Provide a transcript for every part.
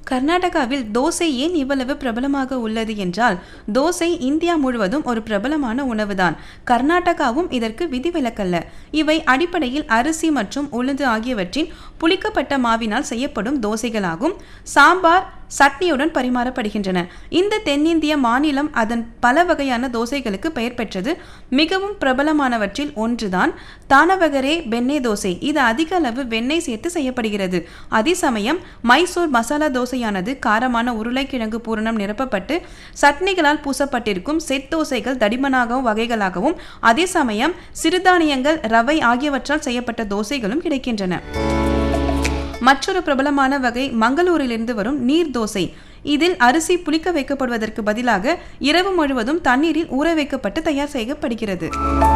கர்நாடகாவில் தோசை ஏன் இவ்வளவு பிரபலமாக உள்ளது என்றால் தோசை இந்தியா முழுவதும் ஒரு பிரபலமான உணவுதான் கர்நாடகாவும் இதற்கு விதிவிலக்கல்ல இவை அடிப்படையில் அரிசி மற்றும் உளுந்து ஆகியவற்றின் புளிக்கப்பட்ட மாவினால் செய்யப்படும் தோசைகளாகும் சாம்பார் சட்னியுடன் பரிமாறப்படுகின்றன இந்த தென்னிந்திய மாநிலம் அதன் பல வகையான தோசைகளுக்கு பெயர் பெற்றது மிகவும் பிரபலமானவற்றில் ஒன்றுதான் தானவகரே வெண்ணெய் தோசை இது அதிக அளவு வெண்ணெய் சேர்த்து செய்யப்படுகிறது அதே சமயம் மைசூர் மசாலா தோசையானது காரமான உருளைக்கிழங்கு பூரணம் நிரப்பப்பட்டு சட்னிகளால் பூசப்பட்டிருக்கும் செட் தோசைகள் தடிமனாகவும் வகைகளாகவும் அதே சமயம் சிறுதானியங்கள் ரவை ஆகியவற்றால் செய்யப்பட்ட தோசைகளும் கிடைக்கின்றன மற்றொரு பிரபலமான வகை மங்களூரிலிருந்து வரும் நீர் தோசை இதில் அரிசி புளிக்க வைக்கப்படுவதற்கு பதிலாக இரவு முழுவதும் தண்ணீரில் ஊற வைக்கப்பட்டு தயார் செய்யப்படுகிறது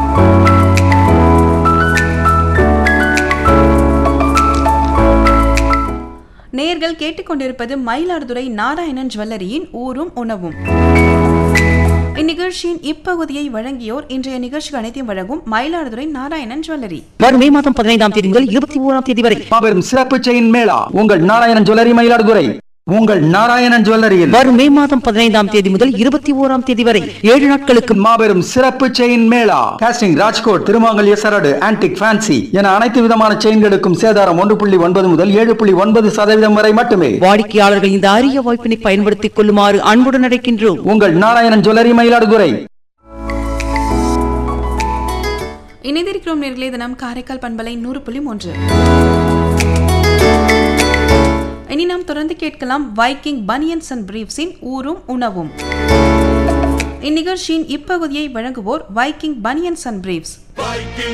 நேர்கள் கேட்டுக்கொண்டிருப்பது மயிலாடுதுறை நாராயணன் ஜுவல்லரியின் ஊரும் உணவும் இந்நிகழ்ச்சியின் இப்பகுதியை வழங்கியோர் இன்றைய நிகழ்ச்சி அனைத்தையும் வழங்கும் மயிலாடுதுறை நாராயணன் ஜுவல்லரி வரும் மே மாதம் பதினைந்தாம் தேதி முதல் இருபத்தி ஓராம் தேதி வரை மாபெரும் சிறப்பு செயின் மேளா உங்கள் நாராயணன் ஜுவல்லரி மயிலாடுதுறை உங்கள் நாராயணன் ஜுவல்லரியில் வரும் மே மாதம் பதினைந்தாம் தேதி முதல் இருபத்தி ஓராம் தேதி வரை ஏழு நாட்களுக்கு மாபெரும் சிறப்பு செயின் மேளா காஸ்டிங் ராஜ்கோட் திருமாங்கல்ய சரடு ஆன்டிக் ஃபேன்சி என அனைத்து விதமான செயின்களுக்கும் சேதாரம் ஒன்று புள்ளி ஒன்பது முதல் ஏழு புள்ளி ஒன்பது சதவீதம் வரை மட்டுமே வாடிக்கையாளர்கள் இந்த அரிய வாய்ப்பினை பயன்படுத்திக் கொள்ளுமாறு அன்புடன் அழைக்கின்றோம் உங்கள் நாராயணன் ஜுவல்லரி மயிலாடுதுறை இணைந்திருக்கிறோம் நேர்களே தினம் காரைக்கால் பண்பலை நூறு புள்ளி மூன்று இனி நாம் தொடர்ந்து கேட்கலாம் வைக்கிங் பனியன்ஸ் அண்ட் பிரீஃப்ஸின் ஊரும் உணவும் இந்நிகழ்ச்சியின் இப்பகுதியை வழங்குவோர் வைக்கிங் பனியன்ஸ் அண்ட் பிரீஃப்ஸ்